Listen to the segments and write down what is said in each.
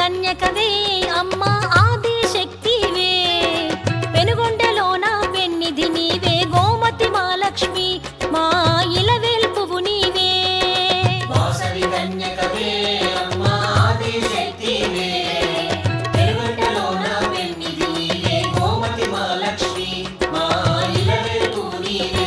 కన్యకవే అమ్మ ఆది శక్తివే పెనుగొండలోన వెన్నిధి నీవే గోమతి మా లక్ష్మి మా ఇలవేల్పువు నీవే వాసవి కన్యకవే అమ్మ ఆది శక్తివే పెరుగంటలోన వెన్నిధి నీవే గోమతి మా లక్ష్మి మా ఇలవేల్పు నీవే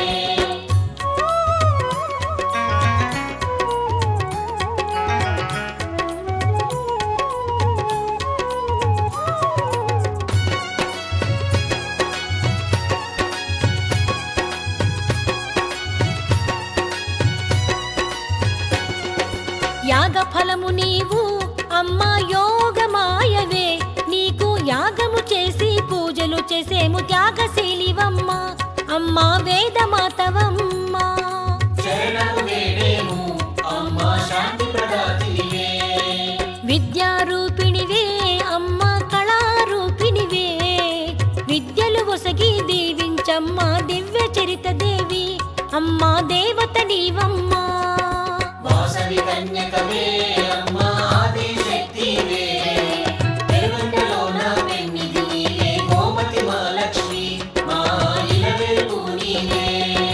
యాగ ఫలము నీవు అమ్మ యోగమాయవే నీకు యాగము చేసి పూజలు చేసేము త్యాగశీలివమ్మ అమ్మ వేదమాతవమ్మ శరణము వేడేము అమ్మ శాంతి ప్రదాతినివే విద్యారూపిణివే అమ్మ కళారూపిణివే విద్యలు ఒసగి దీవించమ్మ దివ్య చరిత దేవి అమ్మ దేవత నీవమ్మ వాసవి కన్యకవే అమ్మ ఆది శక్తివే పెరుగంటలోన వెన్నిధి నీవే గోమతి మా లక్ష్మి మా ఇలవేల్పు నీవే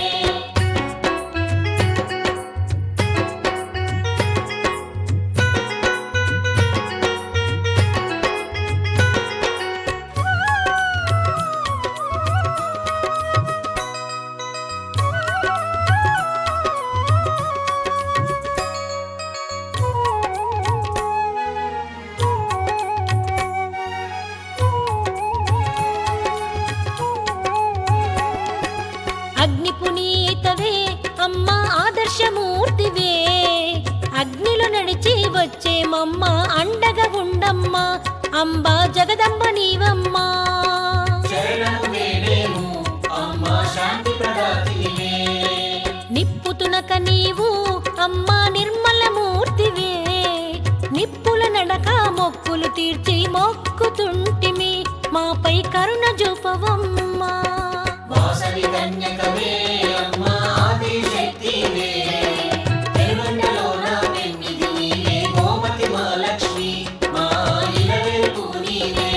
అగ్ని పునీతవే అమ్మ ఆదర్శమూర్తివే అగ్నిలో నడిచి వచ్చే మమ్మ అండగా ఉండమ్మ అంబ జగదంబ నీవమ్మా శరణము వేడేము అమ్మ శాంతి ప్రదాతినివే నిప్పుతునక నీవు అమ్మ నిర్మల మూర్తివే నిప్పుల నడక మొక్కులు తీర్చి మొక్కుతుంటిమి మాపై కరుణ చూపవమ్మా వాసవి కన్యకవే అమ్మ ఆది శక్తివే పెరుగంటలోన వెన్నిధి నీవే గోమతి మా లక్ష్మి మా ఇలవేల్పు నీవే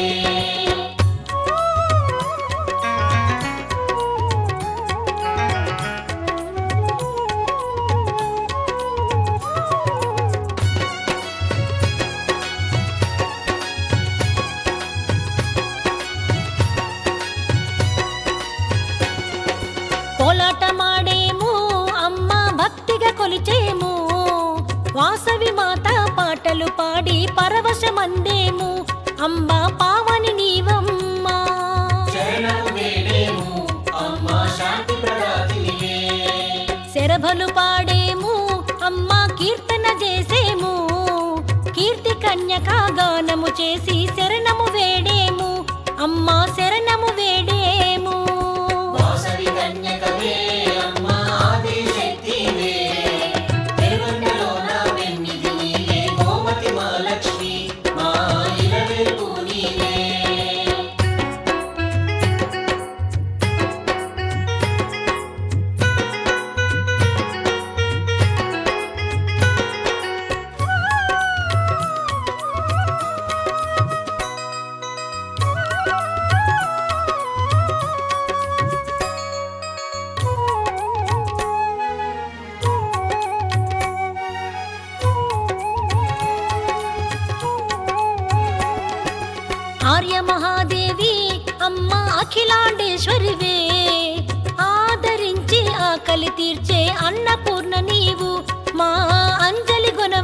కోలాట మాడేము అమ్మ భక్తిగా కొలిచేము వాసవి మాత పాటలు పాడి పరవశమందేము అంబ పావని నీవమ్మా శరణము వేడేము అమ్మ శాంతి ప్రదాతినివే శరభలు పాడేము అమ్మ కీర్తన చేసేము కీర్తి కన్యక గానము చేసి శరణము వేడేము అమ్మ శరణము వేడేము వాసవి కన్యకవే అమ్మ ఆది శక్తివే పెరుగంటలోన వెన్నిధి నీవే గోమతి మా లక్ష్మి మా ఇలవేల్పు నీవే ఆర్య మహాదేవి అమ్మ అఖిలాండేశ్వరివే ఆదరించి ఆకలి తీర్చే అన్నపూర్ణ నీవు మా అంజలి గుణ